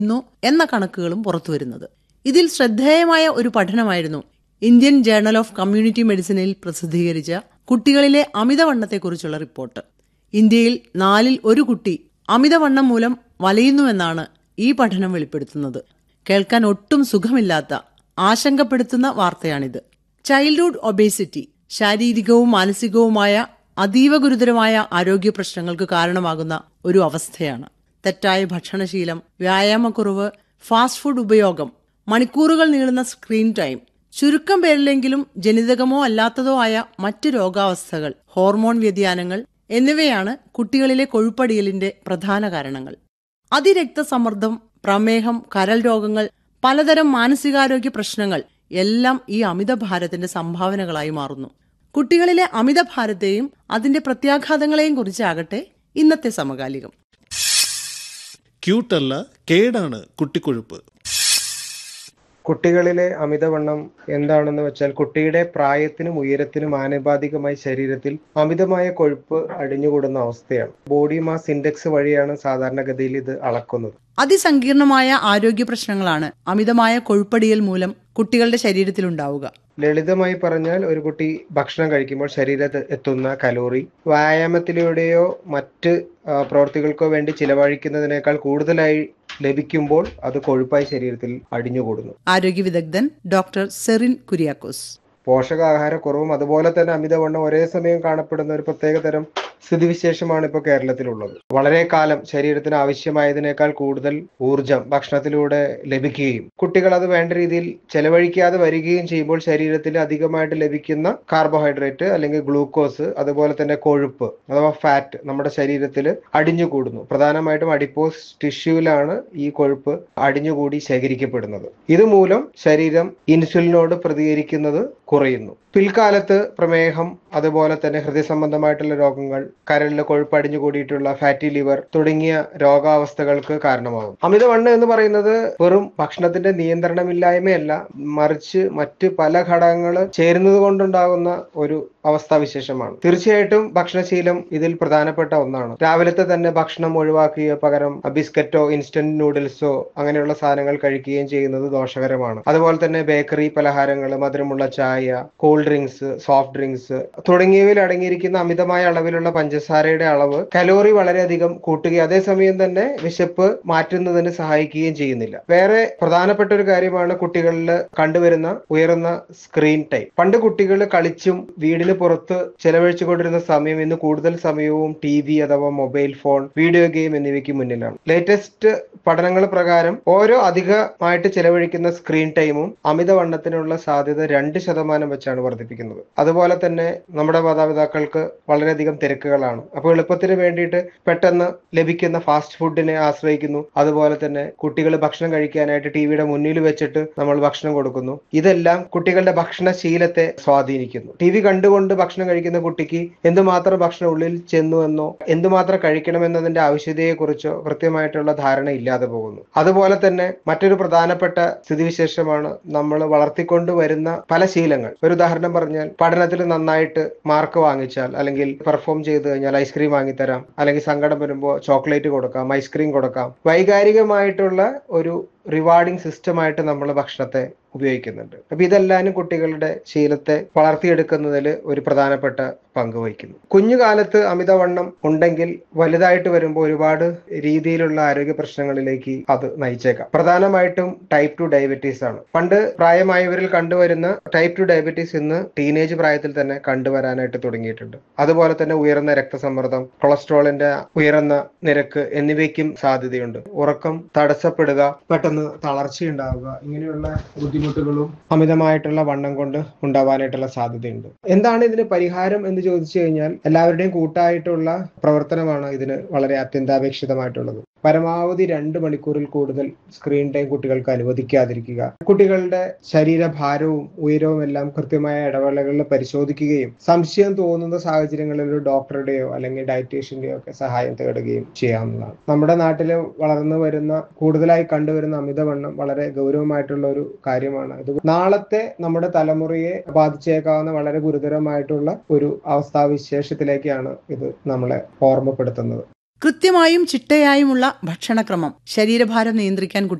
ന്നു എന്ന കണക്കുകളും പുറത്തുവരുന്നത് ഇതിൽ ശ്രദ്ധേയമായ ഒരു പഠനമായിരുന്നു ഇന്ത്യൻ ജേർണൽ ഓഫ് കമ്മ്യൂണിറ്റി മെഡിസിനിൽ പ്രസിദ്ധീകരിച്ച കുട്ടികളിലെ അമിതവണ്ണത്തെക്കുറിച്ചുള്ള റിപ്പോർട്ട് ഇന്ത്യയിൽ നാലിൽ ഒരു കുട്ടി അമിതവണ്ണം മൂലം വലയുന്നുവെന്നാണ് ഈ പഠനം വെളിപ്പെടുത്തുന്നത് കേൾക്കാൻ ഒട്ടും സുഖമില്ലാത്ത ആശങ്കപ്പെടുത്തുന്ന വാർത്തയാണിത് ചൈൽഡ്ഹുഡ് ഒബേസിറ്റി ശാരീരികവും മാനസികവുമായ അതീവ ഗുരുതരമായ ആരോഗ്യ പ്രശ്നങ്ങൾക്ക് കാരണമാകുന്ന ഒരു അവസ്ഥയാണ് തെറ്റായ ഭക്ഷണശീലം വ്യായാമക്കുറവ് ഫാസ്റ്റ് ഫുഡ് ഉപയോഗം മണിക്കൂറുകൾ നീളുന്ന സ്ക്രീൻ ടൈം ചുരുക്കം പേരിലെങ്കിലും ജനിതകമോ അല്ലാത്തതോ ആയ മറ്റ് രോഗാവസ്ഥകൾ ഹോർമോൺ വ്യതിയാനങ്ങൾ എന്നിവയാണ് കുട്ടികളിലെ കൊഴുപ്പടിയലിന്റെ പ്രധാന കാരണങ്ങൾ അതിരക്തസമ്മർദ്ദം പ്രമേഹം കരൾ രോഗങ്ങൾ പലതരം മാനസികാരോഗ്യ പ്രശ്നങ്ങൾ എല്ലാം ഈ അമിതഭാരത്തിന്റെ സംഭാവനകളായി മാറുന്നു കുട്ടികളിലെ അമിതഭാരത്തെയും അതിന്റെ പ്രത്യാഘാതങ്ങളെയും കുറിച്ചാകട്ടെ ഇന്നത്തെ സമകാലികം ക്യൂട്ടല്ല കേടാണ് കുട്ടിക്കൊഴുപ്പ് കുട്ടികളിലെ അമിതവണ്ണം എന്താണെന്ന് വെച്ചാൽ കുട്ടിയുടെ പ്രായത്തിനും ഉയരത്തിനും ആനുപാതികമായി ശരീരത്തിൽ അമിതമായ കൊഴുപ്പ് അടിഞ്ഞുകൂടുന്ന അവസ്ഥയാണ് ബോഡി മാസ് ഇൻഡെക്സ് വഴിയാണ് സാധാരണഗതിയിൽ ഇത് അളക്കുന്നത് അതിസങ്കീർണമായ ആരോഗ്യ പ്രശ്നങ്ങളാണ് അമിതമായ കൊഴുപ്പടിയൽ മൂലം കുട്ടികളുടെ ശരീരത്തിലുണ്ടാവുക ലളിതമായി പറഞ്ഞാൽ ഒരു കുട്ടി ഭക്ഷണം കഴിക്കുമ്പോൾ ശരീരത്തിൽ എത്തുന്ന കലോറി വ്യായാമത്തിലൂടെയോ മറ്റ് ആ, പ്രവൃത്തികൾക്കോ വേണ്ടി ചിലവഴിക്കുന്നതിനേക്കാൾ കൂടുതലായി ലഭിക്കുമ്പോൾ അത് കൊഴുപ്പായി ശരീരത്തിൽ അടിഞ്ഞുകൂടുന്നു ആരോഗ്യ വിദഗ്ധൻ ഡോക്ടർ സെറിൻ കുര്യാക്കോസ് പോഷകാഹാരക്കുറവും അതുപോലെ തന്നെ അമിതവണ്ണം ഒരേ സമയം കാണപ്പെടുന്ന ഒരു പ്രത്യേക തരം സ്ഥിതിവിശേഷമാണ് ഇപ്പോൾ കേരളത്തിലുള്ളത് വളരെ കാലം ശരീരത്തിന് ആവശ്യമായതിനേക്കാൾ കൂടുതൽ ഊർജം ഭക്ഷണത്തിലൂടെ ലഭിക്കുകയും കുട്ടികൾ അത് വേണ്ട രീതിയിൽ ചെലവഴിക്കാതെ വരികയും ചെയ്യുമ്പോൾ ശരീരത്തിൽ അധികമായിട്ട് ലഭിക്കുന്ന കാർബോഹൈഡ്രേറ്റ് അല്ലെങ്കിൽ ഗ്ലൂക്കോസ് അതുപോലെ തന്നെ കൊഴുപ്പ് അഥവാ ഫാറ്റ് നമ്മുടെ ശരീരത്തിൽ അടിഞ്ഞുകൂടുന്നു പ്രധാനമായിട്ടും അഡിപ്പോസ് ടിഷ്യൂവിലാണ് ഈ കൊഴുപ്പ് അടിഞ്ഞുകൂടി ശേഖരിക്കപ്പെടുന്നത് ഇതുമൂലം ശരീരം ഇൻസുലിനോട് പ്രതികരിക്കുന്നത് കുറയുന്നു പിൽക്കാലത്ത് പ്രമേഹം അതുപോലെ തന്നെ ഹൃദയ സംബന്ധമായിട്ടുള്ള രോഗങ്ങൾ കരളിലെ കൊഴുപ്പ് അടിഞ്ഞുകൂടിയിട്ടുള്ള ഫാറ്റി ലിവർ തുടങ്ങിയ രോഗാവസ്ഥകൾക്ക് കാരണമാകും അമിതവണ്ണം എന്ന് പറയുന്നത് വെറും ഭക്ഷണത്തിന്റെ നിയന്ത്രണമില്ലായ്മയല്ല മറിച്ച് മറ്റ് പല ഘടകങ്ങൾ ചേരുന്നത് കൊണ്ടുണ്ടാകുന്ന ഒരു അവസ്ഥാവിശേഷമാണ് തീർച്ചയായിട്ടും ഭക്ഷണശീലം ഇതിൽ പ്രധാനപ്പെട്ട ഒന്നാണ് രാവിലത്തെ തന്നെ ഭക്ഷണം ഒഴിവാക്കുകയോ പകരം ബിസ്ക്കറ്റോ ഇൻസ്റ്റന്റ് നൂഡിൽസോ അങ്ങനെയുള്ള സാധനങ്ങൾ കഴിക്കുകയും ചെയ്യുന്നത് ദോഷകരമാണ് അതുപോലെ തന്നെ ബേക്കറി പലഹാരങ്ങൾ മധുരമുള്ള ചായ കൂൾ ഡ്രിങ്ക്സ് സോഫ്റ്റ് ഡ്രിങ്ക്സ് തുടങ്ങിയവയിൽ അടങ്ങിയിരിക്കുന്ന അമിതമായ അളവിലുള്ള പഞ്ചസാരയുടെ അളവ് കലോറി വളരെയധികം കൂട്ടുകയും അതേസമയം തന്നെ വിശപ്പ് മാറ്റുന്നതിന് സഹായിക്കുകയും ചെയ്യുന്നില്ല വേറെ പ്രധാനപ്പെട്ട ഒരു കാര്യമാണ് കുട്ടികളിൽ കണ്ടുവരുന്ന ഉയർന്ന സ്ക്രീൻ ടൈം പണ്ട് കുട്ടികൾ കളിച്ചും വീടിന് പുറത്ത് ചെലവഴിച്ചുകൊണ്ടിരുന്ന സമയം ഇന്ന് കൂടുതൽ സമയവും ടി വി അഥവാ മൊബൈൽ ഫോൺ വീഡിയോ ഗെയിം എന്നിവയ്ക്ക് മുന്നിലാണ് ലേറ്റസ്റ്റ് പഠനങ്ങൾ പ്രകാരം ഓരോ അധികമായിട്ട് ചെലവഴിക്കുന്ന സ്ക്രീൻ ടൈമും അമിതവണ്ണത്തിനുള്ള സാധ്യത രണ്ട് ശതമാനം വെച്ചാണ് വർദ്ധിപ്പിക്കുന്നത് അതുപോലെ തന്നെ നമ്മുടെ മാതാപിതാക്കൾക്ക് വളരെയധികം തിരക്കുകളാണ് അപ്പോൾ എളുപ്പത്തിന് വേണ്ടിയിട്ട് പെട്ടെന്ന് ലഭിക്കുന്ന ഫാസ്റ്റ് ഫുഡിനെ ആശ്രയിക്കുന്നു അതുപോലെ തന്നെ കുട്ടികൾ ഭക്ഷണം കഴിക്കാനായിട്ട് ടി വിയുടെ മുന്നിൽ വെച്ചിട്ട് നമ്മൾ ഭക്ഷണം കൊടുക്കുന്നു ഇതെല്ലാം കുട്ടികളുടെ ഭക്ഷണശീലത്തെ സ്വാധീനിക്കുന്നു ടി വി കണ്ടുകൊണ്ട് ഭക്ഷണം കഴിക്കുന്ന കുട്ടിക്ക് എന്തുമാത്രം ഭക്ഷണം ഉള്ളിൽ ചെന്നു എന്നോ എന്തുമാത്രം കഴിക്കണമെന്നതിന്റെ ആവശ്യതയെക്കുറിച്ചോ കൃത്യമായിട്ടുള്ള ധാരണ ഇല്ലാതെ പോകുന്നു അതുപോലെ തന്നെ മറ്റൊരു പ്രധാനപ്പെട്ട സ്ഥിതിവിശേഷമാണ് നമ്മൾ വളർത്തിക്കൊണ്ട് വരുന്ന പല ശീലങ്ങൾ ഒരു ഉദാഹരണം പറഞ്ഞാൽ പഠനത്തിൽ നന്നായിട്ട് മാർക്ക് വാങ്ങിച്ചാൽ അല്ലെങ്കിൽ പെർഫോം ചെയ്ത് കഴിഞ്ഞാൽ ഐസ്ക്രീം വാങ്ങിത്തരാം അല്ലെങ്കിൽ സങ്കടം വരുമ്പോൾ ചോക്ലേറ്റ് കൊടുക്കാം ഐസ്ക്രീം കൊടുക്കാം വൈകാരികമായിട്ടുള്ള ഒരു റിവാർഡിംഗ് സിസ്റ്റമായിട്ട് നമ്മൾ ഭക്ഷണത്തെ ഉപയോഗിക്കുന്നുണ്ട് അപ്പൊ ഇതെല്ലാനും കുട്ടികളുടെ ശീലത്തെ വളർത്തിയെടുക്കുന്നതിൽ ഒരു പ്രധാനപ്പെട്ട പങ്ക് വഹിക്കുന്നു കുഞ്ഞുകാലത്ത് അമിതവണ്ണം ഉണ്ടെങ്കിൽ വലുതായിട്ട് വരുമ്പോൾ ഒരുപാട് രീതിയിലുള്ള ആരോഗ്യ പ്രശ്നങ്ങളിലേക്ക് അത് നയിച്ചേക്കാം പ്രധാനമായിട്ടും ടൈപ്പ് ടു ഡയബറ്റീസ് ആണ് പണ്ട് പ്രായമായവരിൽ കണ്ടുവരുന്ന ടൈപ്പ് ടു ഡയബറ്റീസ് ഇന്ന് ടീനേജ് പ്രായത്തിൽ തന്നെ കണ്ടുവരാനായിട്ട് തുടങ്ങിയിട്ടുണ്ട് അതുപോലെ തന്നെ ഉയർന്ന രക്തസമ്മർദ്ദം കൊളസ്ട്രോളിന്റെ ഉയർന്ന നിരക്ക് എന്നിവയ്ക്കും സാധ്യതയുണ്ട് ഉറക്കം തടസ്സപ്പെടുക പെട്ടെന്ന് തളർച്ചയുണ്ടാവുക ഇങ്ങനെയുള്ള ബുദ്ധിമുട്ടുകളും അമിതമായിട്ടുള്ള വണ്ണം കൊണ്ട് ഉണ്ടാവാനായിട്ടുള്ള സാധ്യതയുണ്ട് എന്താണ് ഇതിന് പരിഹാരം എന്ന് ചോദിച്ചു കഴിഞ്ഞാൽ എല്ലാവരുടെയും കൂട്ടായിട്ടുള്ള പ്രവർത്തനമാണ് ഇതിന് വളരെ അത്യന്താപേക്ഷിതമായിട്ടുള്ളത് പരമാവധി രണ്ട് മണിക്കൂറിൽ കൂടുതൽ സ്ക്രീൻ ടൈം കുട്ടികൾക്ക് അനുവദിക്കാതിരിക്കുക കുട്ടികളുടെ ശരീരഭാരവും ഉയരവും എല്ലാം കൃത്യമായ ഇടവേളകളിൽ പരിശോധിക്കുകയും സംശയം തോന്നുന്ന സാഹചര്യങ്ങളിൽ ഒരു ഡോക്ടറുടെയോ അല്ലെങ്കിൽ ഡയറ്റീഷ്യന്റെയോ ഒക്കെ സഹായം തേടുകയും ചെയ്യാവുന്നതാണ് നമ്മുടെ നാട്ടിൽ വളർന്നു വരുന്ന കൂടുതലായി കണ്ടുവരുന്ന അമിതവണ്ണം വളരെ ഗൗരവമായിട്ടുള്ള ഒരു കാര്യമാണ് ഇത് നാളത്തെ നമ്മുടെ തലമുറയെ ബാധിച്ചേക്കാവുന്ന വളരെ ഗുരുതരമായിട്ടുള്ള ഒരു അവസ്ഥാവിശേഷത്തിലേക്കാണ് ഇത് നമ്മളെ ഓർമ്മപ്പെടുത്തുന്നത് കൃത്യമായും ചിട്ടയായുമുള്ള ഭക്ഷണക്രമം ശരീരഭാരം നിയന്ത്രിക്കാൻ